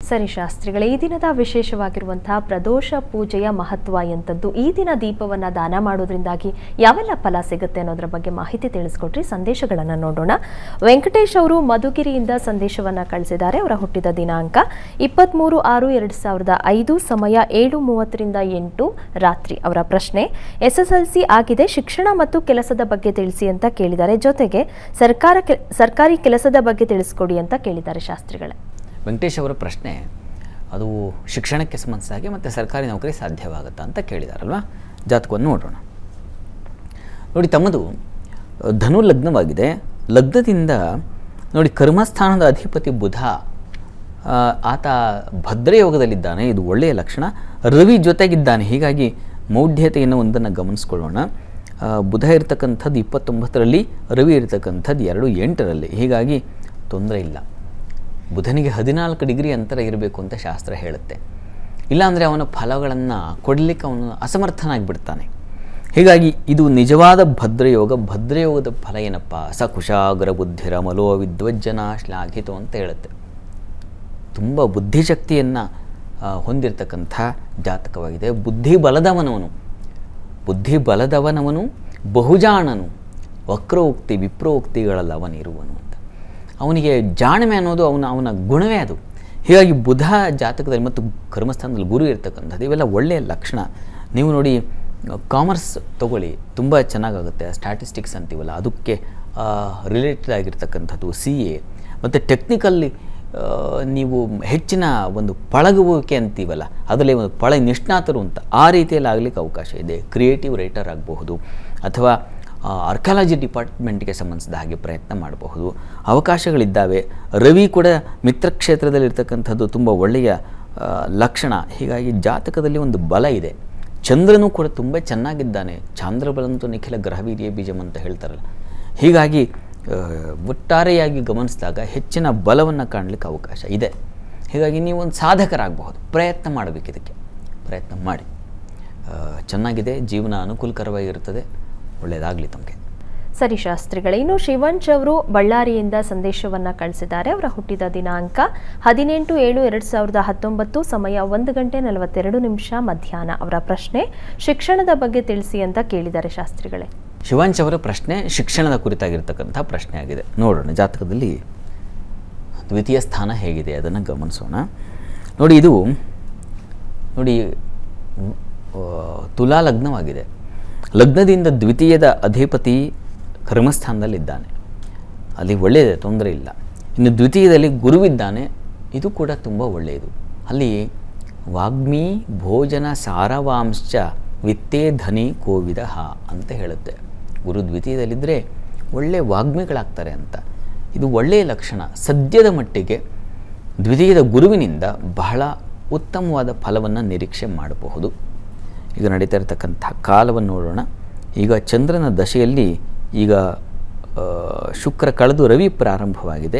ಸರಿ ಶಾಸ್ತ್ರಿಗಳೇ ಈ ದಿನದ ವಿಶೇಷವಾಗಿರುವಂತಹ ಪ್ರದೋಷ ಪೂಜೆಯ ಮಹತ್ವ ಎಂಥದ್ದು ಈ ದಿನ ದೀಪವನ್ನ ದಾನ ಮಾಡೋದ್ರಿಂದಾಗಿ ಯಾವೆಲ್ಲ ಫಲ ಸಿಗುತ್ತೆ ಅನ್ನೋದ್ರ ಬಗ್ಗೆ ಮಾಹಿತಿ ತಿಳಿಸ್ಕೊಟ್ರಿ ಸಂದೇಶಗಳನ್ನು ನೋಡೋಣ ವೆಂಕಟೇಶ್ ಅವರು ಮಧುಗಿರಿಯಿಂದ ಸಂದೇಶವನ್ನ ಕಳಿಸಿದ್ದಾರೆ ಅವರ ಹುಟ್ಟಿದ ದಿನಾಂಕ ಇಪ್ಪತ್ತ್ಮೂರು ಆರು ಎರಡು ಸಾವಿರದ ಐದು ಸಮಯ ಏಳು ಮೂವತ್ತರಿಂದ ಎಂಟು ರಾತ್ರಿ ಅವರ ಪ್ರಶ್ನೆ ಎಸ್ ಎಸ್ ಎಲ್ ಸಿ ಆಗಿದೆ ಶಿಕ್ಷಣ ಮತ್ತು ಕೆಲಸದ ಬಗ್ಗೆ ತಿಳಿಸಿ ಅಂತ ಕೇಳಿದ್ದಾರೆ ಜೊತೆಗೆ ಸರ್ಕಾರ ಕೆ- ಸರ್ಕಾರಿ ಕೆಲಸದ ಬಗ್ಗೆ ತಿಳಿಸ್ಕೊಡಿ ಅಂತ ಕೇಳಿದ್ದಾರೆ ಶಾಸ್ತ್ರಿಗಳೇ ವೆಂಕಟೇಶ್ ಅವರ ಪ್ರಶ್ನೆ ಅದು ಶಿಕ್ಷಣಕ್ಕೆ ಸಂಬಂಧಿಸಿದಾಗೆ ಮತ್ತು ಸರ್ಕಾರಿ ನೌಕರಿ ಸಾಧ್ಯವಾಗುತ್ತಾ ಅಂತ ಕೇಳಿದಾರಲ್ವಾ ಜಾತಕವನ್ನು ನೋಡೋಣ ನೋಡಿ ತಮ್ಮದು ಅಹ್, ಧನು ಲಗ್ನವಾಗಿದೆ ಲಗ್ನದಿಂದ ನೋಡಿ ಕರ್ಮಸ್ಥಾನದ ಅಧಿಪತಿ ಬುಧ ಆ, ಆತ ಭದ್ರಯೋಗದಲ್ಲಿದ್ದಾನೆ ಇದು ಒಳ್ಳೆಯ ಲಕ್ಷಣ ರವಿ ಜೊತೆಗಿದ್ದಾನೆ ಹೀಗಾಗಿ ಮೌಢ್ಯತೆಯನ್ನು ಒಂದನ್ನು ಗಮನಿಸ್ಕೊಳ್ಳೋಣ ಆ, ಬುಧ ಇರತಕ್ಕಂಥದ್ದು ಇಪ್ಪತ್ತೊಂಬತ್ತರಲ್ಲಿ ರವಿ ಇರತಕ್ಕಂಥದ್ದು ಎರಡು ಎಂಟರಲ್ಲಿ ಹೀಗಾಗಿ ತೊಂದರೆ ಇಲ್ಲ ಬುಧನಿಗೆ ಹದಿನಾಲ್ಕು ಡಿಗ್ರಿ ಅಂತರ ಇರಬೇಕು ಅಂತ ಶಾಸ್ತ್ರ ಹೇಳುತ್ತೆ ಇಲ್ಲಾಂದರೆ ಅವನ ಫಲಗಳನ್ನು ಕೊಡಲಿಕ್ಕೆ ಅವನು ಅಸಮರ್ಥನಾಗಿಬಿಡ್ತಾನೆ ಹೀಗಾಗಿ ಇದು ನಿಜವಾದ ಭದ್ರಯೋಗ ಭದ್ರಯೋಗದ ಫಲ ಏನಪ್ಪ ಸ ಕುಶಾಗ್ರ ಬುದ್ಧಿರ ಮಲೋ ವಿದ್ವಜ್ಜನ ಶ್ಲಾಘಿತು ಅಂತ ಹೇಳುತ್ತೆ ತುಂಬ ಬುದ್ಧಿಶಕ್ತಿಯನ್ನು ಹೊಂದಿರತಕ್ಕಂಥ ಜಾತಕವಾಗಿದೆ ಬುದ್ಧಿ ಬಲದವನವನು ಬುದ್ಧಿ ಬಲದವನವನು ಬಹುಜಾಣನು ವಕ್ರೋಕ್ತಿ ವಿಪ್ರೋಕ್ತಿಗಳಲ್ಲಿ ಅವನಿರುವನು ಅಂತ ಅವನಿಗೆ ಜಾಣ್ಮೆ ಅನ್ನೋದು ಅವನ ಅವನ ಗುಣವೇ ಅದು ಹೀಗಾಗಿ ಬುಧ ಜಾತಕದಲ್ಲಿ ಮತ್ತು ಕರ್ಮಸ್ಥಾನದಲ್ಲಿ ಗುರು ಇರ್ತಕ್ಕಂಥದ್ದು ಇವೆಲ್ಲ ಒಳ್ಳೆಯ ಲಕ್ಷಣ ನೀವು ನೋಡಿ ಕಾಮರ್ಸ್ ತಗೊಳ್ಳಿ ತುಂಬ ಚೆನ್ನಾಗಾಗುತ್ತೆ ಸ್ಟ್ಯಾಟಿಸ್ಟಿಕ್ಸ್ ಅಂತೀವಲ್ಲ ಅದಕ್ಕೆ ರಿಲೇಟೆಡ್ ಆಗಿರ್ತಕ್ಕಂಥದ್ದು ಸಿ ಎ ಮತ್ತು ಟೆಕ್ನಿಕಲ್ಲಿ ನೀವು ಹೆಚ್ಚಿನ ಒಂದು ಪಳಗುವಿಕೆ ಅಂತೀವಲ್ಲ ಅದರಲ್ಲಿ ಒಂದು ಪಳ ನಿಷ್ಣಾತರು ಅಂತ ಆ ರೀತಿಯಲ್ಲಿ ಆಗಲಿಕ್ಕೆ ಅವಕಾಶ ಇದೆ ಕ್ರಿಯೇಟಿವ್ ರೈಟರ್ ಆಗಬಹುದು ಅಥವಾ ಆರ್ಕಾಲಜಿ ಡಿಪಾರ್ಟ್ಮೆಂಟ್ಗೆ ಸಂಬಂಧಿಸಿದ ಹಾಗೆ ಪ್ರಯತ್ನ ಮಾಡಬಹುದು ಅವಕಾಶಗಳಿದ್ದಾವೆ ರವಿ ಕೂಡ ಮಿತ್ರ ಕ್ಷೇತ್ರದಲ್ಲಿರ್ತಕ್ಕಂಥದ್ದು ತುಂಬ ಒಳ್ಳೆಯ ಆ, ಲಕ್ಷಣ ಹೀಗಾಗಿ ಜಾತಕದಲ್ಲಿ ಒಂದು ಬಲ ಇದೆ ಚಂದ್ರನೂ ಕೂಡ ತುಂಬ ಚೆನ್ನಾಗಿದ್ದಾನೆ ಚಾಂದ್ರಬಲಂತು ನಿಖಿಲ ಗ್ರಹವೀರ್ಯ ಬೀಜಂ ಅಂತ ಹೇಳ್ತಾರಲ್ಲ ಹೀಗಾಗಿ ಆ, ಒಟ್ಟಾರೆಯಾಗಿ ಗಮನಿಸಿದಾಗ ಹೆಚ್ಚಿನ ಬಲವನ್ನು ಕಾಣಲಿಕ್ಕೆ ಅವಕಾಶ ಇದೆ ಹೀಗಾಗಿ ನೀವು ಒಂದು ಸಾಧಕರಾಗಬಹುದು ಪ್ರಯತ್ನ ಮಾಡಬೇಕು ಇದಕ್ಕೆ ಪ್ರಯತ್ನ ಮಾಡಿ ಆ, ಚೆನ್ನಾಗಿದೆ ಜೀವನ ಅನುಕೂಲಕರವಾಗಿರುತ್ತದೆ ಒಳ್ಳೆಯದಾಗಲಿ ತಮಗೆ ಸರಿ ಶಾಸ್ತ್ರಿಗಳೇ ಇನ್ನು ಶಿವಂಚ್ ಅವರು ಬಳ್ಳಾರಿಯಿಂದ ಸಂದೇಶವನ್ನ ಕಳಿಸಿದ್ದಾರೆ ಅವರ ಹುಟ್ಟಿದ ದಿನಾಂಕ ಹದಿನೆಂಟು ಏಳು ಎರಡು ಸಾವಿರದ ಹತ್ತೊಂಬತ್ತು ಸಮಯ ಒಂದು ಗಂಟೆ ನಲವತ್ತೆರಡು ನಿಮಿಷ ಮಧ್ಯಾಹ್ನ ಅವರ ಪ್ರಶ್ನೆ ಶಿಕ್ಷಣದ ಬಗ್ಗೆ ತಿಳಿಸಿ ಅಂತ ಕೇಳಿದ್ದಾರೆ ಶಾಸ್ತ್ರಿಗಳೇ ಶಿವಾಂಶ್ ಅವರ ಪ್ರಶ್ನೆ ಶಿಕ್ಷಣದ ಕುರಿತಾಗಿರ್ತಕ್ಕಂಥ ಪ್ರಶ್ನೆ ಆಗಿದೆ ನೋಡೋಣ ಜಾತಕದಲ್ಲಿ ದ್ವಿತೀಯ ಸ್ಥಾನ ಹೇಗಿದೆ ಅದನ್ನು ಗಮನಿಸೋಣ ನೋಡಿ ಇದು ನೋಡಿ ಆ, ತುಲಾ ಲಗ್ನವಾಗಿದೆ ಲಗ್ನದಿಂದ ದ್ವಿತೀಯದ ಅಧಿಪತಿ ಕರ್ಮಸ್ಥಾನದಲ್ಲಿದ್ದಾನೆ ಅಲ್ಲಿ ಒಳ್ಳೆಯದೇ ತೊಂದರೆ ಇಲ್ಲ ಇನ್ನು ದ್ವಿತೀಯದಲ್ಲಿ ಗುರುವಿದ್ದಾನೆ ಇದು ಕೂಡ ತುಂಬ ಒಳ್ಳೆಯದು ಅಲ್ಲಿ ವಾಗ್ಮಿ ಭೋಜನ ಸಾರವಾಂಶ ವಿತ್ತೇ ಧನಿ ಕೋವಿದ ಹ ಅಂತ ಹೇಳುತ್ತೆ ಗುರು ದ್ವಿತೀಯದಲ್ಲಿದ್ದರೆ ಒಳ್ಳೆಯ ವಾಗ್ಮಿಗಳಾಗ್ತಾರೆ ಅಂತ ಇದು ಒಳ್ಳೆಯ ಲಕ್ಷಣ ಸದ್ಯದ ಮಟ್ಟಿಗೆ ದ್ವಿತೀಯದ ಗುರುವಿನಿಂದ ಬಹಳ ಉತ್ತಮವಾದ ಫಲವನ್ನು ನಿರೀಕ್ಷೆ ಮಾಡಬಹುದು ಈಗ ನಡೀತಾ ಇರತಕ್ಕಂಥ ಕಾಲವನ್ನು ನೋಡೋಣ ಈಗ ಚಂದ್ರನ ದಶೆಯಲ್ಲಿ ಈಗ ಆ, ಶುಕ್ರ ಕಳೆದು ರವಿ ಪ್ರಾರಂಭವಾಗಿದೆ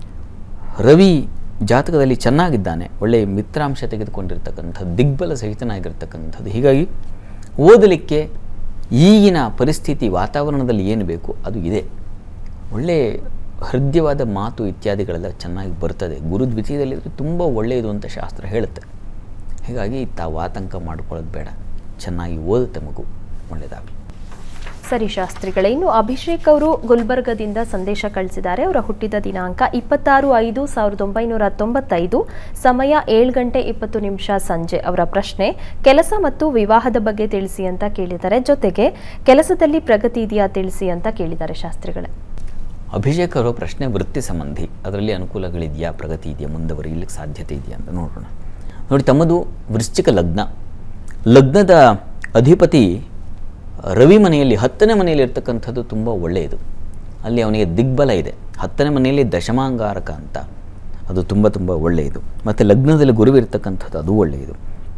ರವಿ ಜಾತಕದಲ್ಲಿ ಚೆನ್ನಾಗಿದ್ದಾನೆ ಒಳ್ಳೆಯ ಮಿತ್ರಾಂಶ ತೆಗೆದುಕೊಂಡಿರ್ತಕ್ಕಂಥದ್ದು ದಿಗ್ಬಲ ಸಹಿತನಾಗಿರ್ತಕ್ಕಂಥದ್ದು ಹೀಗಾಗಿ ಓದಲಿಕ್ಕೆ ಈಗಿನ ಪರಿಸ್ಥಿತಿ ವಾತಾವರಣದಲ್ಲಿ ಏನು ಬೇಕು ಅದು ಇದೆ ಒಳ್ಳೆಯ ಹೃದಯವಾದ ಮಾತು ಇತ್ಯಾದಿಗಳೆಲ್ಲ ಚೆನ್ನಾಗಿ ಬರ್ತದೆ ಗುರು ದ್ವಿತೀಯದಲ್ಲಿದ್ದರೆ ತುಂಬ ಒಳ್ಳೆಯದು ಅಂತ ಶಾಸ್ತ್ರ ಹೇಳುತ್ತೆ ಹೀಗಾಗಿ ತಾವು ಆತಂಕ ಮಾಡ್ಕೊಳ್ಳೋದು ಬೇಡ ಚೆನ್ನಾಗಿ ಓದುತ್ತೆ ಮಗು ಒಳ್ಳೆಯದಾಗಲಿ ಸರಿ ಶಾಸ್ತ್ರಿಗಳೇ ಇನ್ನು ಅಭಿಷೇಕ್ ಅವರು ಗುಲ್ಬರ್ಗದಿಂದ ಸಂದೇಶ ಕಳಿಸಿದ್ದಾರೆ ಅವರ ಹುಟ್ಟಿದ ದಿನಾಂಕ ಇಪ್ಪತ್ತಾರು ಐದು ಸಾವಿರದ ಒಂಬೈನೂರ ತೊಂಬತ್ತೈದು ಸಮಯ ಏಳು ಗಂಟೆ ಇಪ್ಪತ್ತು ನಿಮಿಷ ಸಂಜೆ ಅವರ ಪ್ರಶ್ನೆ ಕೆಲಸ ಮತ್ತು ವಿವಾಹದ ಬಗ್ಗೆ ತಿಳಿಸಿ ಅಂತ ಕೇಳಿದ್ದಾರೆ ಜೊತೆಗೆ ಕೆಲಸದಲ್ಲಿ ಪ್ರಗತಿ ಇದೆಯಾ ತಿಳಿಸಿ ಅಂತ ಕೇಳಿದ್ದಾರೆ ಶಾಸ್ತ್ರಿಗಳೇ ಅಭಿಷೇಕ್ ಅವರ ಪ್ರಶ್ನೆ ವೃತ್ತಿ ಸಂಬಂಧಿ ಅದರಲ್ಲಿ ಅನುಕೂಲಗಳಿದೆಯಾ ಪ್ರಗತಿ ಇದೆಯಾ ಮುಂದುವರಿಯಲಿಕ್ಕೆ ಸಾಧ್ಯತೆ ಇದೆಯಾ ಅಂತ ನೋಡೋಣ ನೋಡಿ ತಮ್ಮದು ವೃಶ್ಚಿಕ ಲಗ್ನ ಲಗ್ನದ ಅಧಿಪತಿ ರವಿ ಮನೆಯಲ್ಲಿ ಹತ್ತನೇ ಮನೆಯಲ್ಲಿ ಇರ್ತಕ್ಕಂಥದ್ದು ತುಂಬ ಒಳ್ಳೆಯದು ಅಲ್ಲಿ ಅವನಿಗೆ ದಿಗ್ಬಲ ಇದೆ ಹತ್ತನೇ ಮನೆಯಲ್ಲಿ ದಶಮಾಂಗಾರಕ ಅಂತ ಅದು ತುಂಬ ತುಂಬ ಒಳ್ಳೆಯದು ಮತ್ತು ಲಗ್ನದಲ್ಲಿ ಗುರುವಿರ್ತಕ್ಕಂಥದ್ದು ಅದು ಒಳ್ಳೆಯದು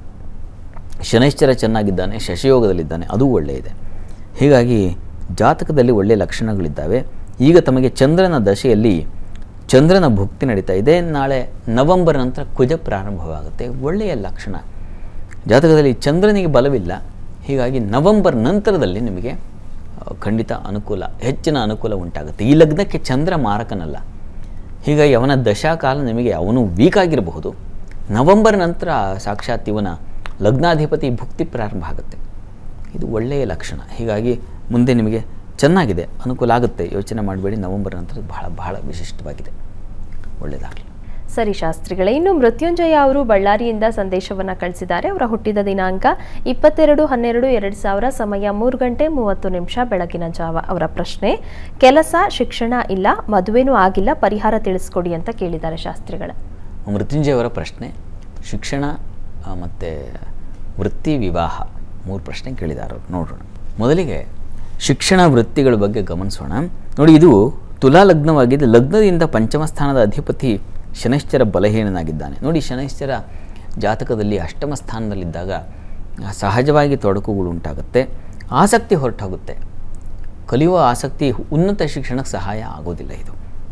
ಶನೈಶ್ಚರ ಚೆನ್ನಾಗಿದ್ದಾನೆ ಶಶಯೋಗದಲ್ಲಿದ್ದಾನೆ ಅದು ಒಳ್ಳೆಯದೆ ಹೀಗಾಗಿ ಜಾತಕದಲ್ಲಿ ಒಳ್ಳೆಯ ಲಕ್ಷಣಗಳಿದ್ದಾವೆ ಈಗ ತಮಗೆ ಚಂದ್ರನ ದಶೆಯಲ್ಲಿ ಚಂದ್ರನ ಭುಕ್ತಿ ನಡೀತಾ ಇದೆ ನಾಳೆ ನವೆಂಬರ್ ನಂತರ ಕುಜ ಪ್ರಾರಂಭವಾಗುತ್ತೆ ಒಳ್ಳೆಯ ಲಕ್ಷಣ ಜಾತಕದಲ್ಲಿ ಚಂದ್ರನಿಗೆ ಬಲವಿಲ್ಲ ಹೀಗಾಗಿ ನವೆಂಬರ್ ನಂತರದಲ್ಲಿ ನಿಮಗೆ ಆ, ಖಂಡಿತ ಅನುಕೂಲ ಹೆಚ್ಚಿನ ಅನುಕೂಲ ಉಂಟಾಗುತ್ತೆ ಈ ಲಗ್ನಕ್ಕೆ ಚಂದ್ರ ಮಾರಕನಲ್ಲ ಹೀಗಾಗಿ ಅವನ ದಶಾಕಾಲ ನಿಮಗೆ ಅವನು ವೀಕ್ ಆಗಿರಬಹುದು ನವಂಬರ್ ನಂತರ ಸಾಕ್ಷಾತ್ ಇವನ ಲಗ್ನಾಧಿಪತಿ ಭುಕ್ತಿ ಪ್ರಾರಂಭ ಆಗುತ್ತೆ ಇದು ಒಳ್ಳೆಯ ಲಕ್ಷಣ ಹೀಗಾಗಿ ಮುಂದೆ ನಿಮಗೆ ಚೆನ್ನಾಗಿದೆ ಅನುಕೂಲ ಆಗುತ್ತೆ ಯೋಚನೆ ಮಾಡಬೇಡಿ ನವಂಬರ್ ನಂತರ ಬಹಳ ಬಹಳ ವಿಶಿಷ್ಟವಾಗಿದೆ ಒಳ್ಳೆಯದಾಗಲಿ ಸರಿ ಶಾಸ್ತ್ರಿಗಳೇ ಇನ್ನು ಮೃತ್ಯುಂಜಯ ಅವರು ಬಳ್ಳಾರಿಯಿಂದ ಸಂದೇಶವನ್ನ ಕಳಿಸಿದ್ದಾರೆ ಅವರ ಹುಟ್ಟಿದ ದಿನಾಂಕ ಇಪ್ಪತ್ತೆರಡು ಹನ್ನೆರಡು ಎರಡು ಸಾವಿರ ಸಮಯ ಮೂರು ಗಂಟೆ ಮೂವತ್ತು ನಿಮಿಷ ಬೆಳಗಿನ ಜಾವ ಅವರ ಪ್ರಶ್ನೆ ಕೆಲಸ ಶಿಕ್ಷಣ ಇಲ್ಲ ಮದುವೆನೂ ಆಗಿಲ್ಲ ಪರಿಹಾರ ತಿಳಿಸ್ಕೊಡಿ ಅಂತ ಕೇಳಿದ್ದಾರೆ ಶಾಸ್ತ್ರಿಗಳ ಮೃತ್ಯುಂಜಯವರ ಪ್ರಶ್ನೆ ಶಿಕ್ಷಣ ಮತ್ತು ವೃತ್ತಿ ವಿವಾಹ ಮೂರು ಪ್ರಶ್ನೆ ಕೇಳಿದ್ದಾರೆ ಅವ್ರು ನೋಡೋಣ ಮೊದಲಿಗೆ ಶಿಕ್ಷಣ ವೃತ್ತಿಗಳ ಬಗ್ಗೆ ಗಮನಿಸೋಣ ನೋಡಿ ಇದು ತುಲಾ ಲಗ್ನವಾಗಿದೆ ಲಗ್ನದಿಂದ ಪಂಚಮ ಸ್ಥಾನದ ಅಧಿಪತಿ ಶನೈಶ್ಚರ ಬಲಹೀನನಾಗಿದ್ದಾನೆ ನೋಡಿ ಶನೈಶ್ಚರ ಜಾತಕದಲ್ಲಿ ಅಷ್ಟಮ ಸ್ಥಾನದಲ್ಲಿದ್ದಾಗ ಸಹಜವಾಗಿ ತೊಡಕುಗಳು ಉಂಟಾಗುತ್ತೆ ಆಸಕ್ತಿ ಹೊರಟೋಗುತ್ತೆ ಕಲಿಯುವ ಆಸಕ್ತಿ ಉನ್ನತ ಶಿಕ್ಷಣಕ್ಕೆ ಸಹಾಯ ಆಗೋದಿಲ್ಲ ಇದು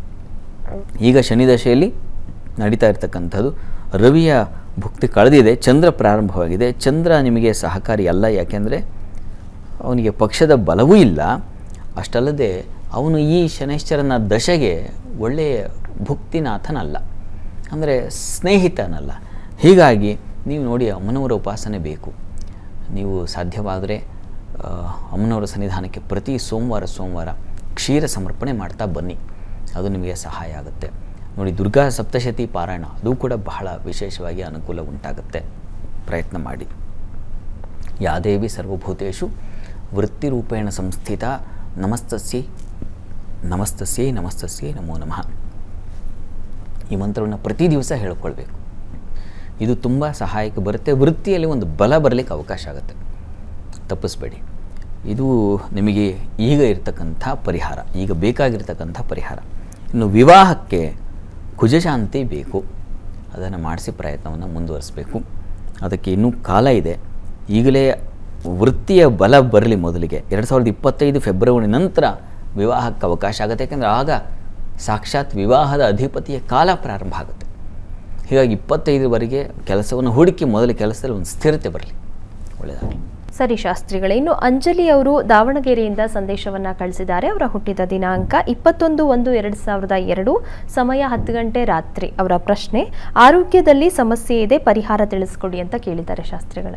ಈಗ ಶನಿ ದಶೆಯಲ್ಲಿ ನಡೀತಾ ಇರ್ತಕ್ಕಂಥದ್ದು ರವಿಯ ಭುಕ್ತಿ ಕಳೆದಿದೆ ಚಂದ್ರ ಪ್ರಾರಂಭವಾಗಿದೆ ಚಂದ್ರ ನಿಮಗೆ ಸಹಕಾರಿ ಅಲ್ಲ ಯಾಕೆಂದರೆ ಅವನಿಗೆ ಪಕ್ಷದ ಬಲವೂ ಇಲ್ಲ ಅಷ್ಟಲ್ಲದೆ ಅವನು ಈ ಶನೈಶ್ಚರನ ದಶೆಗೆ ಒಳ್ಳೆಯ ಭುಕ್ತಿನಾಥನಲ್ಲ ಅಂದರೆ ಸ್ನೇಹಿತನಲ್ಲ ಹೀಗಾಗಿ ನೀವು ನೋಡಿ ಅಮ್ಮನವರ ಉಪಾಸನೆ ಬೇಕು ನೀವು ಸಾಧ್ಯವಾದರೆ ಆ, ಅಮ್ಮನವರ ಸನ್ನಿಧಾನಕ್ಕೆ ಪ್ರತಿ ಸೋಮವಾರ ಸೋಮವಾರ ಕ್ಷೀರ ಸಮರ್ಪಣೆ ಮಾಡ್ತಾ ಬನ್ನಿ ಅದು ನಿಮಗೆ ಸಹಾಯ ಆಗುತ್ತೆ ನೋಡಿ ದುರ್ಗಾ ಸಪ್ತಶತಿ ಪಾರಾಯಣ ಅದು ಕೂಡ ಬಹಳ ವಿಶೇಷವಾಗಿ ಅನುಕೂಲ ಉಂಟಾಗುತ್ತೆ ಪ್ರಯತ್ನ ಮಾಡಿ ಯಾದೇವಿ ಸರ್ವಭೂತೇಷು ವೃತ್ತಿರೂಪೇಣ ಸಂಸ್ಥಿತ ನಮಸ್ತಸ್ಯೈ ನಮಸ್ತಸ್ಯೈ ನಮಸ್ತಸ್ಯೈ ನಮೋ ನಮಃ ಈ ಮಂತ್ರವನ್ನು ಪ್ರತಿ ದಿವಸ ಹೇಳ್ಕೊಳ್ಬೇಕು ಇದು ತುಂಬ ಸಹಾಯಕ್ಕೆ ಬರುತ್ತೆ ವೃತ್ತಿಯಲ್ಲಿ ಒಂದು ಬಲ ಬರಲಿಕ್ಕೆ ಅವಕಾಶ ಆಗುತ್ತೆ ತಪ್ಪಿಸ್ಬೇಡಿ ಇದು ನಿಮಗೆ ಈಗ ಇರ್ತಕ್ಕಂಥ ಪರಿಹಾರ ಈಗ ಬೇಕಾಗಿರ್ತಕ್ಕಂಥ ಪರಿಹಾರ ಇನ್ನು ವಿವಾಹಕ್ಕೆ ಕುಜಶಾಂತಿ ಬೇಕು ಅದನ್ನು ಮಾಡಿಸಿ ಪ್ರಯತ್ನವನ್ನು ಮುಂದುವರಿಸಬೇಕು ಅದಕ್ಕೆ ಇನ್ನೂ ಕಾಲ ಇದೆ ಈಗಲೇ ವೃತ್ತಿಯ ಬಲ ಬರಲಿ ಮೊದಲಿಗೆ ಎರಡು ಸಾವಿರದ ಇಪ್ಪತ್ತೈದು ಫೆಬ್ರವರಿ ನಂತರ ವಿವಾಹಕ್ಕೆ ಅವಕಾಶ ಆಗುತ್ತೆ ಯಾಕೆಂದರೆ ಆಗ ಸಾಕ್ಷಾತ್ ವಿವಾಹದ ಅಧಿಪತಿಯ ಕಾಲ ಪ್ರಾರಂಭ ಆಗುತ್ತೆ ಹೀಗಾಗಿ ಇಪ್ಪತ್ತೈದರವರೆಗೆ ಕೆಲಸವನ್ನು ಹುಡುಕಿ ಮೊದಲ ಕೆಲಸದಲ್ಲಿ ಒಂದು ಸ್ಥಿರತೆ ಬರಲಿ ಒಳ್ಳೆಯದಾಗಲಿ ಸರಿ ಶಾಸ್ತ್ರಿಗಳೇ ಇನ್ನು ಅಂಜಲಿ ಅವರು ದಾವಣಗೆರೆಯಿಂದ ಸಂದೇಶವನ್ನ ಕಳಿಸಿದ್ದಾರೆ ಅವರ ಹುಟ್ಟಿದ ದಿನಾಂಕ ಇಪ್ಪತ್ತೊಂದು ಒಂದು ಎರಡು ಸಾವಿರದ ಎರಡು ಸಮಯ ಹತ್ತು ಗಂಟೆ ರಾತ್ರಿ ಅವರ ಪ್ರಶ್ನೆ ಆರೋಗ್ಯದಲ್ಲಿ ಸಮಸ್ಯೆ ಇದೆ ಪರಿಹಾರ ತಿಳಿಸ್ಕೊಡಿ ಅಂತ ಕೇಳಿದ್ದಾರೆ ಶಾಸ್ತ್ರಿಗಳೇ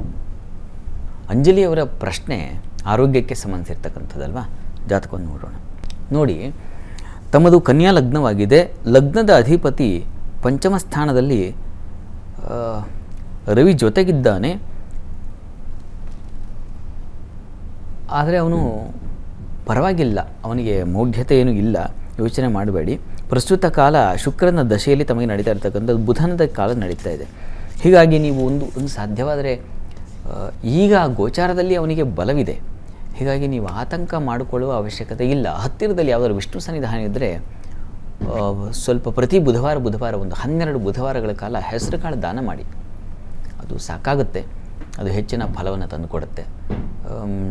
ಅಂಜಲಿಯವರ ಪ್ರಶ್ನೆ ಆರೋಗ್ಯಕ್ಕೆ ಸಂಬಂಧಿಸಿರ್ತಕ್ಕಂಥದ್ದಲ್ವಾ ಜಾತಕವನ್ನು ನೋಡೋಣ ನೋಡಿ ತಮ್ಮದು ಕನ್ಯಾ ಲಗ್ನವಾಗಿದೆ ಲಗ್ನದ ಅಧಿಪತಿ ಪಂಚಮ ಸ್ಥಾನದಲ್ಲಿ ಆ, ರವಿ ಜೊತೆಗಿದ್ದಾನೆ ಆದರೆ ಅವನು ಪರವಾಗಿಲ್ಲ ಅವನಿಗೆ ಮೌಢ್ಯತೆ ಏನೂ ಇಲ್ಲ ಯೋಚನೆ ಮಾಡಬೇಡಿ ಪ್ರಸ್ತುತ ಕಾಲ ಶುಕ್ರನ ದಶೆಯಲ್ಲಿ ತಮಗೆ ನಡೀತಾ ಇರ್ತಕ್ಕಂಥದ್ದು ಬುಧನದ ಕಾಲ ನಡೀತಾ ಇದೆ ಹೀಗಾಗಿ ನೀವು ಒಂದು ಒಂದು ಸಾಧ್ಯವಾದರೆ ಆ, ಈಗ ಗೋಚಾರದಲ್ಲಿ ಅವನಿಗೆ ಬಲವಿದೆ ಹೀಗಾಗಿ ನೀವು ಆತಂಕ ಮಾಡಿಕೊಳ್ಳುವ ಅವಶ್ಯಕತೆ ಇಲ್ಲ ಹತ್ತಿರದಲ್ಲಿ ಯಾವುದಾದ್ರು ವಿಷ್ಣು ಸನ್ನಿಧಾನ ಇದ್ದರೆ ಆ, ಸ್ವಲ್ಪ ಪ್ರತಿ ಬುಧವಾರ ಬುಧವಾರ ಒಂದು ಹನ್ನೆರಡು ಬುಧವಾರಗಳ ಕಾಲ ಹೆಸರು ಕಾಳು ದಾನ ಮಾಡಿ ಅದು ಸಾಕಾಗುತ್ತೆ ಅದು ಹೆಚ್ಚಿನ ಫಲವನ್ನು ತಂದುಕೊಡುತ್ತೆ ಆಮ್,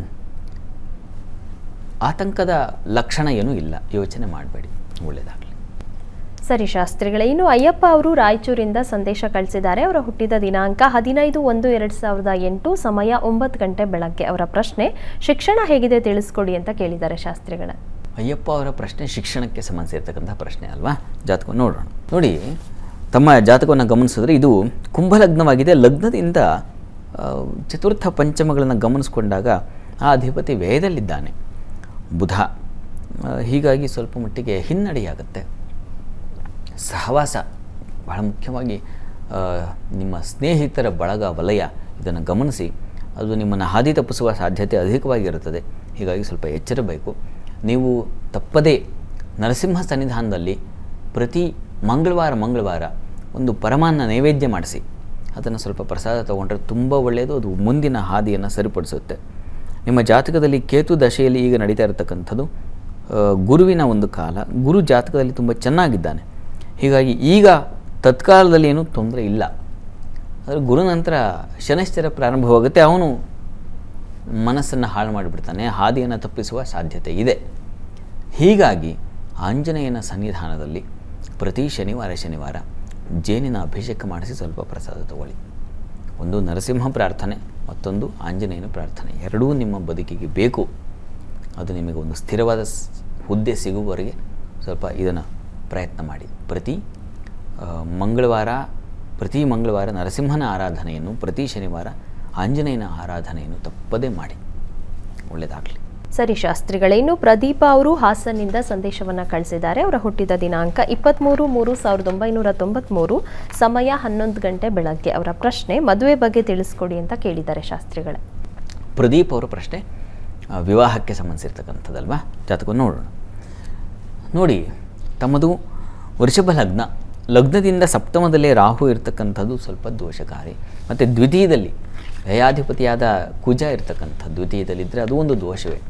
ಆತಂಕದ ಲಕ್ಷಣ ಏನೂ ಇಲ್ಲ ಯೋಚನೆ ಮಾಡಬೇಡಿ ಒಳ್ಳೆಯದಾಗಲಿ ಸರಿ ಶಾಸ್ತ್ರಿಗಳೇ ಇನ್ನು ಅಯ್ಯಪ್ಪ ಅವರು ರಾಯಚೂರಿಂದ ಸಂದೇಶ ಕಳಿಸಿದ್ದಾರೆ ಅವರ ಹುಟ್ಟಿದ ದಿನಾಂಕ ಹದಿನೈದು ಒಂದು ಎರಡು ಸಾವಿರದ ಎಂಟು ಸಮಯ ಒಂಬತ್ತು ಗಂಟೆ ಬೆಳಗ್ಗೆ ಅವರ ಪ್ರಶ್ನೆ ಶಿಕ್ಷಣ ಹೇಗಿದೆ ತಿಳಿಸ್ಕೊಡಿ ಅಂತ ಕೇಳಿದ್ದಾರೆ ಶಾಸ್ತ್ರಿಗಳ ಅಯ್ಯಪ್ಪ ಅವರ ಪ್ರಶ್ನೆ ಶಿಕ್ಷಣಕ್ಕೆ ಸಂಬಂಧಿಸಿರ್ತಕ್ಕಂಥ ಪ್ರಶ್ನೆ ಅಲ್ವಾ ಜಾತಕವನ್ನು ನೋಡೋಣ ನೋಡಿ ತಮ್ಮ ಜಾತಕವನ್ನು ಗಮನಿಸಿದ್ರೆ ಇದು ಕುಂಭಲಗ್ನವಾಗಿದೆ ಲಗ್ನದಿಂದ ಆ, ಚತುರ್ಥ ಪಂಚಮಗಳನ್ನು ಗಮನಿಸ್ಕೊಂಡಾಗ ಆ ಅಧಿಪತಿ ವ್ಯಯದಲ್ಲಿದ್ದಾನೆ ಬುಧ ಆ, ಹೀಗಾಗಿ ಸ್ವಲ್ಪ ಮಟ್ಟಿಗೆ ಹಿನ್ನಡೆಯಾಗುತ್ತೆ ಸಹವಾಸ ಬಹಳ ಮುಖ್ಯವಾಗಿ ಆ, ನಿಮ್ಮ ಸ್ನೇಹಿತರ ಬಳಗ ವಲಯ ಇದನ್ನು ಗಮನಿಸಿ ಅದು ನಿಮ್ಮನ್ನು ಹಾದಿ ತಪ್ಪಿಸುವ ಸಾಧ್ಯತೆ ಅಧಿಕವಾಗಿರುತ್ತದೆ ಹೀಗಾಗಿ ಸ್ವಲ್ಪ ಎಚ್ಚರಬೇಕು ನೀವು ತಪ್ಪದೇ ನರಸಿಂಹ ಸನ್ನಿಧಾನದಲ್ಲಿ ಪ್ರತಿ ಮಂಗಳವಾರ ಮಂಗಳವಾರ ಒಂದು ಪರಮಾನ್ನ ನೈವೇದ್ಯ ಮಾಡಿಸಿ ಅದನ್ನು ಸ್ವಲ್ಪ ಪ್ರಸಾದ ತಗೊಂಡ್ರೆ ತುಂಬ ಒಳ್ಳೆಯದು ಅದು ಮುಂದಿನ ಹಾದಿಯನ್ನು ಸರಿಪಡಿಸುತ್ತೆ ನಿಮ್ಮ ಜಾತಕದಲ್ಲಿ ಕೇತು ದಶೆಯಲ್ಲಿ ಈಗ ನಡೀತಾ ಇರತಕ್ಕಂಥದ್ದು ಆ, ಗುರುವಿನ ಒಂದು ಕಾಲ ಗುರು ಜಾತಕದಲ್ಲಿ ತುಂಬ ಚೆನ್ನಾಗಿದ್ದಾನೆ ಹೀಗಾಗಿ ಈಗ ತತ್ಕಾಲದಲ್ಲಿ ಏನೂ ತೊಂದರೆ ಇಲ್ಲ ಆದರೆ ಗುರು ನಂತರ ಶನೈಶ್ಚರ ಪ್ರಾರಂಭವಾಗುತ್ತೆ ಅವನು ಮನಸ್ಸನ್ನು ಹಾಳು ಮಾಡಿಬಿಡ್ತಾನೆ ಹಾದಿಯನ್ನು ತಪ್ಪಿಸುವ ಸಾಧ್ಯತೆ ಇದೆ ಹೀಗಾಗಿ ಆಂಜನೇಯನ ಸನ್ನಿಧಾನದಲ್ಲಿ ಪ್ರತಿ ಶನಿವಾರ ಶನಿವಾರ ಜೇನಿನ ಅಭಿಷೇಕ ಮಾಡಿಸಿ ಸ್ವಲ್ಪ ಪ್ರಸಾದ ತಗೊಳ್ಳಿ ಒಂದು ನರಸಿಂಹ ಪ್ರಾರ್ಥನೆ ಮತ್ತೊಂದು ಆಂಜನೇಯನ ಪ್ರಾರ್ಥನೆ ಎರಡೂ ನಿಮ್ಮ ಬದುಕಿಗೆ ಬೇಕು ಅದು ನಿಮಗೆ ಒಂದು ಸ್ಥಿರವಾದ ಸ್- ಹುದ್ದೆ ಸಿಗುವವರೆಗೆ ಸ್ವಲ್ಪ ಇದನ್ನು ಪ್ರಯತ್ನ ಮಾಡಿ ಪ್ರತಿ ಆ, ಮಂಗಳವಾರ ಪ್ರತಿ ಮಂಗಳವಾರ ನರಸಿಂಹನ ಆರಾಧನೆಯನ್ನು ಪ್ರತಿ ಶನಿವಾರ ಆಂಜನೇಯನ ಆರಾಧನೆಯನ್ನು ತಪ್ಪದೇ ಮಾಡಿ ಒಳ್ಳೆಯದಾಗಲಿ ಸರಿ ಶಾಸ್ತ್ರಿಗಳೇ ಇನ್ನು ಪ್ರದೀಪ ಅವರು ಹಾಸನ್ನಿಂದ ಸಂದೇಶವನ್ನ ಕಳಿಸಿದ್ದಾರೆ ಅವರ ಹುಟ್ಟಿದ ದಿನಾಂಕ ಇಪ್ಪತ್ತ್ಮೂರು ಮೂರು ಸಾವಿರದ ಒಂಬೈನೂರ ತೊಂಬತ್ಮೂರು ಸಮಯ ಹನ್ನೊಂದು ಗಂಟೆ ಬೆಳಗ್ಗೆ ಅವರ ಪ್ರಶ್ನೆ ಮದುವೆ ಬಗ್ಗೆ ತಿಳಿಸ್ಕೊಡಿ ಅಂತ ಕೇಳಿದ್ದಾರೆ ಶಾಸ್ತ್ರಿಗಳೇ ಪ್ರದೀಪ್ ಅವರ ಪ್ರಶ್ನೆ ಆ, ವಿವಾಹಕ್ಕೆ ಸಂಬಂಧಿಸಿರ್ತಕ್ಕಂಥದ್ದಲ್ವಾ ಜಾತಕವನ್ನು ನೋಡೋಣ ನೋಡಿ ತಮ್ಮದು ವೃಷಭ ಲಗ್ನ ಲಗ್ನದಿಂದ ಸಪ್ತಮದಲ್ಲೇ ರಾಹು ಇರತಕ್ಕಂಥದ್ದು ಸ್ವಲ್ಪ ದೋಷಕಾರಿ ಮತ್ತು ದ್ವಿತೀಯದಲ್ಲಿ ವ್ಯಯಾಧಿಪತಿಯಾದ ಕುಜ ಇರತಕ್ಕಂಥ ದ್ವಿತೀಯದಲ್ಲಿದ್ದರೆ ಅದು ಒಂದು ದೋಷವೇ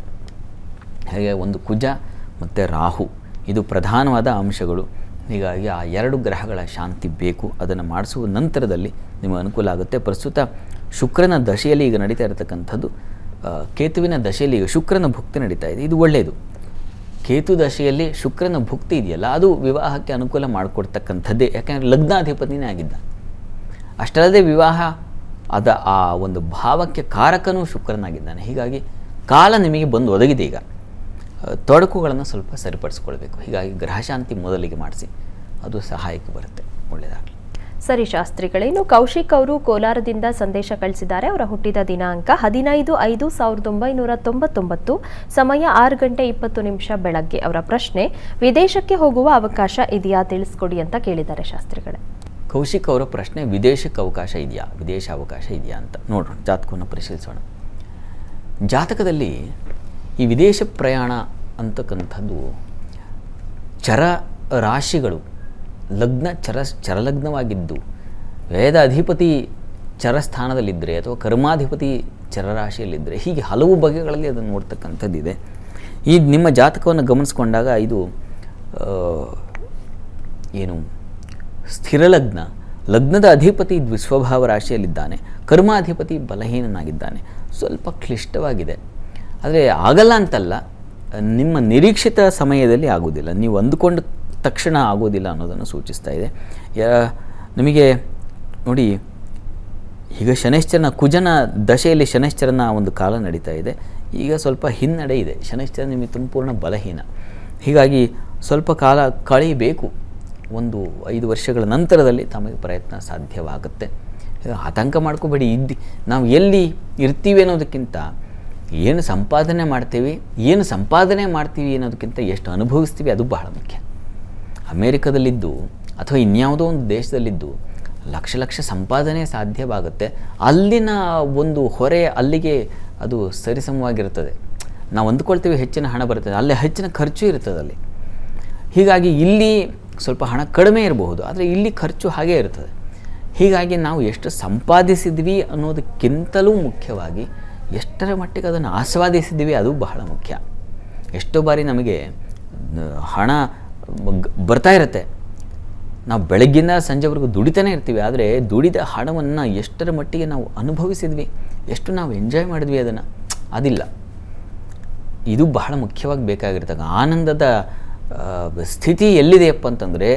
ಹಾಗೆ ಒಂದು ಕುಜ ಮತ್ತು ರಾಹು ಇದು ಪ್ರಧಾನವಾದ ಅಂಶಗಳು ಹೀಗಾಗಿ ಆ ಎರಡು ಗ್ರಹಗಳ ಶಾಂತಿ ಬೇಕು ಅದನ್ನು ಮಾಡಿಸುವ ನಂತರದಲ್ಲಿ ನಿಮಗೆ ಅನುಕೂಲ ಆಗುತ್ತೆ ಪ್ರಸ್ತುತ ಶುಕ್ರನ ದಶೆಯಲ್ಲಿ ಈಗ ನಡೀತಾ ಇರತಕ್ಕಂಥದ್ದು ಆ, ಕೇತುವಿನ ದಶೆಯಲ್ಲಿ ಈಗ ಶುಕ್ರನ ಭುಕ್ತಿ ನಡೀತಾ ಇದೆ ಇದು ಒಳ್ಳೆಯದು ಕೇತು ದಶೆಯಲ್ಲಿ ಶುಕ್ರನ ಭುಕ್ತಿ ಇದೆಯಲ್ಲ ಅದು ವಿವಾಹಕ್ಕೆ ಅನುಕೂಲ ಮಾಡಿಕೊಡ್ತಕ್ಕಂಥದ್ದೇ ಯಾಕೆಂದರೆ ಲಗ್ನಾಧಿಪತಿನೇ ಆಗಿದ್ದ ಅಷ್ಟಲ್ಲದೆ ವಿವಾಹ ಅದ ಆ ಒಂದು ಭಾವಕ್ಕೆ ಕಾರಕನೂ ಶುಕ್ರನಾಗಿದ್ದಾನೆ ಹೀಗಾಗಿ ಕಾಲ ನಿಮಗೆ ಬಂದು ಒದಗಿದೆ ಈಗ ಆ, ತೊಡಕುಗಳನ್ನು ಸ್ವಲ್ಪ ಸರಿಪಡಿಸ್ಕೊಳ್ಬೇಕು ಹೀಗಾಗಿ ಗ್ರಹಶಾಂತಿ ಮೊದಲಿಗೆ ಮಾಡಿಸಿ ಅದು ಸಹಾಯಕ್ಕೆ ಬರುತ್ತೆ ಒಳ್ಳೆಯದಾಗಲಿ ಸರಿ ಶಾಸ್ತ್ರಿಗಳೇ ಇನ್ನು ಕೌಶಿಕ್ ಅವರು ಕೋಲಾರದಿಂದ ಸಂದೇಶ ಕಳಿಸಿದ್ದಾರೆ ಅವರ ಹುಟ್ಟಿದ ದಿನಾಂಕ ಹದಿನೈದು ಐದು ಸಾವಿರದ ಒಂಬೈನೂರ ತೊಂಬತ್ತೊಂಬತ್ತು ಸಮಯ ಆರು ಗಂಟೆ ಇಪ್ಪತ್ತು ನಿಮಿಷ ಬೆಳಗ್ಗೆ ಅವರ ಪ್ರಶ್ನೆ ವಿದೇಶಕ್ಕೆ ಹೋಗುವ ಅವಕಾಶ ಇದೆಯಾ ತಿಳಿಸ್ಕೊಡಿ ಅಂತ ಕೇಳಿದ್ದಾರೆ ಶಾಸ್ತ್ರಿಗಳೇ ಕೌಶಿಕ್ ಅವರ ಪ್ರಶ್ನೆ ವಿದೇಶಕ್ಕೆ ಅವಕಾಶ ಇದೆಯಾ ವಿದೇಶ ಅವಕಾಶ ಇದೆಯಾ ಅಂತ ನೋಡೋಣ ಜಾತಕವನ್ನು ಪರಿಶೀಲಿಸೋಣ ಜಾತಕದಲ್ಲಿ ಈ ವಿದೇಶ ಪ್ರಯಾಣ ಅಂತಕ್ಕಂಥದ್ದು ಚರ ರಾಶಿಗಳು ಲಗ್ನ ಚರ ಚರಲಗ್ನವಾಗಿದ್ದು ವೇದ ಅಧಿಪತಿ ಚರಸ್ಥಾನದಲ್ಲಿದ್ದರೆ ಅಥವಾ ಕರ್ಮಾಧಿಪತಿ ಚರರಾಶಿಯಲ್ಲಿದ್ದರೆ ಹೀಗೆ ಹಲವು ಬಗೆಗಳಲ್ಲಿ ಅದನ್ನು ನೋಡ್ತಕ್ಕಂಥದ್ದಿದೆ ಈ ನಿಮ್ಮ ಜಾತಕವನ್ನು ಗಮನಿಸ್ಕೊಂಡಾಗ ಇದು ಆ, ಏನು ಸ್ಥಿರಲಗ್ನ ಲಗ್ನದ ಅಧಿಪತಿ ದ್ವಿಸ್ವಭಾವ ರಾಶಿಯಲ್ಲಿದ್ದಾನೆ ಕರ್ಮಾಧಿಪತಿ ಬಲಹೀನನಾಗಿದ್ದಾನೆ ಸ್ವಲ್ಪ ಕ್ಲಿಷ್ಟವಾಗಿದೆ ಆದರೆ ಆಗಲ್ಲ ಅಂತಲ್ಲ ನಿಮ್ಮ ನಿರೀಕ್ಷಿತ ಸಮಯದಲ್ಲಿ ಆಗೋದಿಲ್ಲ ನೀವು ಅಂದುಕೊಂಡ ತಕ್ಷಣ ಆಗೋದಿಲ್ಲ ಅನ್ನೋದನ್ನು ಸೂಚಿಸ್ತಾ ಇದೆ ಯಾ- ನಿಮಗೆ ನೋಡಿ ಈಗ ಶನೈಶ್ಚರನ ಕುಜನ ದಶೆಯಲ್ಲಿ ಶನೈಶ್ಚರನ ಒಂದು ಕಾಲ ನಡೀತಾ ಇದೆ ಈಗ ಸ್ವಲ್ಪ ಹಿನ್ನಡೆ ಇದೆ ಶನೈಶ್ಚರ ನಿಮಗೆ ಸಂಪೂರ್ಣ ಬಲಹೀನ ಹೀಗಾಗಿ ಸ್ವಲ್ಪ ಕಾಲ ಕಳೆಯಬೇಕು ಒಂದು ಐದು ವರ್ಷಗಳ ನಂತರದಲ್ಲಿ ತಮಗೆ ಪ್ರಯತ್ನ ಸಾಧ್ಯವಾಗುತ್ತೆ ಆತಂಕ ಮಾಡ್ಕೋಬೇಡಿ ಇದ್ದು ನಾವು ಎಲ್ಲಿ ಇರ್ತೀವಿ ಅನ್ನೋದಕ್ಕಿಂತ ಏನು ಸಂಪಾದನೆ ಮಾಡ್ತೀವಿ ಏನು ಸಂಪಾದನೆ ಮಾಡ್ತೀವಿ ಅನ್ನೋದಕ್ಕಿಂತ ಎಷ್ಟು ಅನುಭವಿಸ್ತೀವಿ ಅದು ಬಹಳ ಮುಖ್ಯ ಅಮೇರಿಕದಲ್ಲಿದ್ದು ಅಥವಾ ಇನ್ಯಾವುದೋ ಒಂದು ದೇಶದಲ್ಲಿದ್ದು ಲಕ್ಷ ಲಕ್ಷ ಸಂಪಾದನೆ ಸಾಧ್ಯವಾಗುತ್ತೆ ಅಲ್ಲಿನ ಒಂದು ಹೊರೆ ಅಲ್ಲಿಗೆ ಅದು ಸರಿಸಮವಾಗಿರುತ್ತದೆ ನಾವು ಅಂದ್ಕೊಳ್ತೀವಿ ಹೆಚ್ಚಿನ ಹಣ ಬರ್ತದೆ ಅಲ್ಲಿ ಹೆಚ್ಚಿನ ಖರ್ಚು ಇರ್ತದೆ ಅಲ್ಲಿ ಹೀಗಾಗಿ ಇಲ್ಲಿ ಸ್ವಲ್ಪ ಹಣ ಕಡಿಮೆ ಇರಬಹುದು ಆದರೆ ಇಲ್ಲಿ ಖರ್ಚು ಹಾಗೇ ಇರ್ತದೆ ಹೀಗಾಗಿ ನಾವು ಎಷ್ಟು ಸಂಪಾದಿಸಿದ್ವಿ ಅನ್ನೋದಕ್ಕಿಂತಲೂ ಮುಖ್ಯವಾಗಿ ಎಷ್ಟರ ಮಟ್ಟಿಗೆ ಅದನ್ನು ಆಸ್ವಾದಿಸಿದ್ವಿ ಅದು ಬಹಳ ಮುಖ್ಯ ಎಷ್ಟೋ ಬಾರಿ ನಮಗೆ ಆ, ಹಣ ಗ್- ಬರ್ತಾ ಇರುತ್ತೆ ನಾವು ಬೆಳಗ್ಗಿಂದ ಸಂಜೆವರೆಗೂ ದುಡಿತಾನೆ ಇರ್ತೀವಿ ಆದರೆ ದುಡಿದ ಹಣವನ್ನು ಎಷ್ಟರ ಮಟ್ಟಿಗೆ ನಾವು ಅನುಭವಿಸಿದ್ವಿ ಎಷ್ಟು ನಾವು ಎಂಜಾಯ್ ಮಾಡಿದ್ವಿ ಅದನ್ನು ಅದಿಲ್ಲ ಇದು ಬಹಳ ಮುಖ್ಯವಾಗಿ ಬೇಕಾಗಿರ್ತಕ್ಕ ಆನಂದದ ಆ, ಸ್ಥಿತಿ ಎಲ್ಲಿದೆಯಪ್ಪ ಅಂತಂದರೆ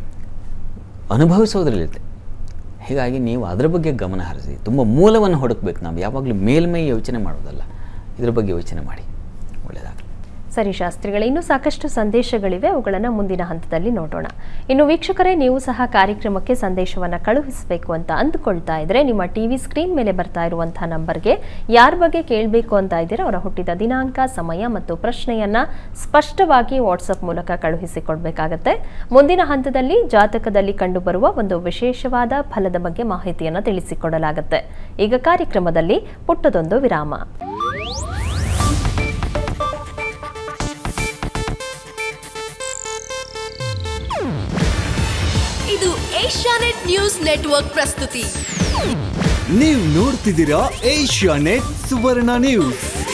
ಅನುಭವಿಸೋದ್ರಲ್ಲಿರುತ್ತೆ ಹೀಗಾಗಿ ನೀವು ಅದರ ಬಗ್ಗೆ ಗಮನ ಹರಿಸಿ ತುಂಬ ಮೂಲವನ್ನು ಹುಡುಕ್ಬೇಕು ನಾವು ಯಾವಾಗಲೂ ಮೇಲ್ಮೈ ಯೋಚನೆ ಮಾಡೋದಲ್ಲ ಇದ್ರ ಬಗ್ಗೆ ಯೋಚನೆ ಮಾಡಿ ಒಳ್ಳೆಯದಾಗಲಿ ಸರಿ ಶಾಸ್ತ್ರಿಗಳೇ ಇನ್ನೂ ಸಾಕಷ್ಟು ಸಂದೇಶಗಳಿವೆ ಅವುಗಳನ್ನು ಮುಂದಿನ ಹಂತದಲ್ಲಿ ನೋಡೋಣ ಇನ್ನು ವೀಕ್ಷಕರೇ ನೀವು ಸಹ ಕಾರ್ಯಕ್ರಮಕ್ಕೆ ಸಂದೇಶವನ್ನು ಕಳುಹಿಸಬೇಕು ಅಂತ ಅಂದುಕೊಳ್ತಾ ಇದ್ರೆ ನಿಮ್ಮ ಟಿವಿ ಸ್ಕ್ರೀನ್ ಮೇಲೆ ಬರ್ತಾ ಇರುವಂತಹ ನಂಬರ್ಗೆ ಯಾರ ಬಗ್ಗೆ ಕೇಳಬೇಕು ಅಂತ ಇದ್ದೀರಾ ಅವರ ಹುಟ್ಟಿದ ದಿನಾಂಕ ಸಮಯ ಮತ್ತು ಪ್ರಶ್ನೆಯನ್ನ ಸ್ಪಷ್ಟವಾಗಿ ವಾಟ್ಸಪ್ ಮೂಲಕ ಕಳುಹಿಸಿಕೊಡ್ಬೇಕಾಗತ್ತೆ ಮುಂದಿನ ಹಂತದಲ್ಲಿ ಜಾತಕದಲ್ಲಿ ಕಂಡುಬರುವ ಒಂದು ವಿಶೇಷವಾದ ಫಲದ ಬಗ್ಗೆ ಮಾಹಿತಿಯನ್ನು ತಿಳಿಸಿಕೊಡಲಾಗುತ್ತೆ ಈಗ ಕಾರ್ಯಕ್ರಮದಲ್ಲಿ ಪುಟ್ಟದೊಂದು ವಿರಾಮ ಇದು ಏಷ್ಯಾನೆಟ್ ನ್ಯೂಸ್ ನೆಟ್ವರ್ಕ್ ಪ್ರಸ್ತುತಿ ನೀವು ನೋಡ್ತಿದ್ದೀರಾ ಏಷ್ಯಾ ನೆಟ್ ಸುವರ್ಣ ನ್ಯೂಸ್